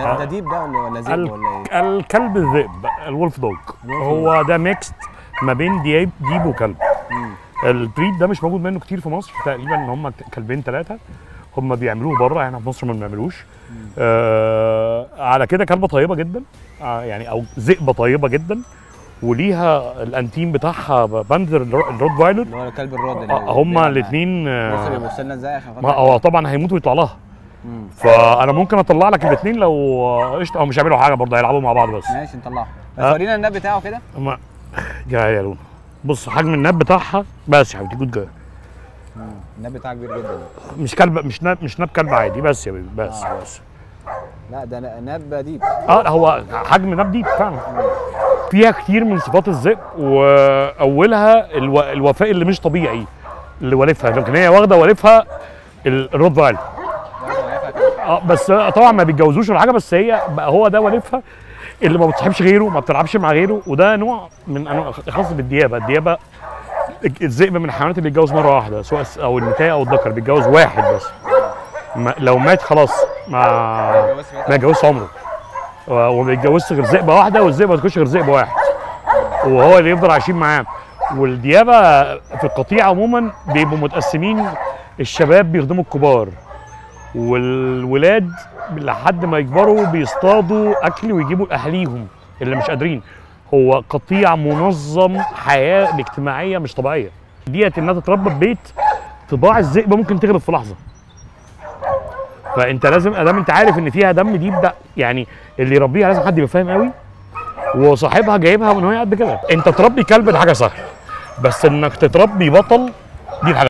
ده, ده ديب ده ولا ولا ذئب ال- ولا ايه؟ الكلب الذئب الولف دوج الولف هو ده ميكست ما بين ديب ديب وكلب مم. البريد ده مش موجود منه كتير في مصر تقريبا ان هم كلبين ثلاثه هم بيعملوه بره احنا في مصر ما بنعملوش آه على كده كلبه طيبه جدا آه يعني او ذئبه طيبه جدا وليها الانتيم بتاعها باندر الرود فايلر اللي هو الكلب الرد اللي آه بيلعب هما معاه. الاثنين بص بيبص لنا ازاي عشان ما هو طبعا هيموت ويطلع لها مم. فانا ممكن اطلع لك الاثنين لو قشطه او مش هيعملوا حاجه برضه هيلعبوا مع بعض بس ماشي نطلعه بس آه. ورينا الناب بتاعه كده ما جاي يا لونا بص حجم الناب بتاعها بس يا حبيبتي جود جاي مم. الناب بتاعه كبير جدا مش كلب مش ناب مش ناب كلب عادي بس يا بيبي بس آه. بس لا ده ن- ناب ديب اه هو حجم ناب دي فعلا فيها كتير من صفات الذئب واولها الو... الوفاء اللي مش طبيعي اللي والفها لكن هي واخده والفها ال- الرود فايل اه بس طبعا ما بيتجوزوش ولا حاجه بس هي بقى هو ده والفها اللي ما بتصاحبش غيره ما بتلعبش مع غيره وده نوع من انواع خاص بالديابه الديابه الذئب من الحيوانات اللي بيتجوز مره واحده سواء الس- او النتايه او الذكر بيتجوز واحد بس ما لو مات خلاص ما ما يتجوزش عمره و- وما بيتجوزش غير ذئبه واحده والذئبه ما تكونش غير ذئب واحد وهو اللي يفضل عايشين معاه والديابه في القطيع عموما بيبقوا متقسمين الشباب بيخدموا الكبار والولاد لحد ما يكبروا بيصطادوا اكل ويجيبوا لاهاليهم اللي مش قادرين هو قطيع منظم حياه اجتماعيه مش طبيعيه ديت انها تتربى في بيت طباع الذئب ممكن تغلب في لحظه فانت لازم ادام انت عارف ان فيها دم دي يبدا يعني اللي يربيها لازم حد يبقى فاهم قوي وصاحبها جايبها من وهي قد كده انت تربي كلب ده حاجه سهله بس انك تتربي بطل دي الحاجه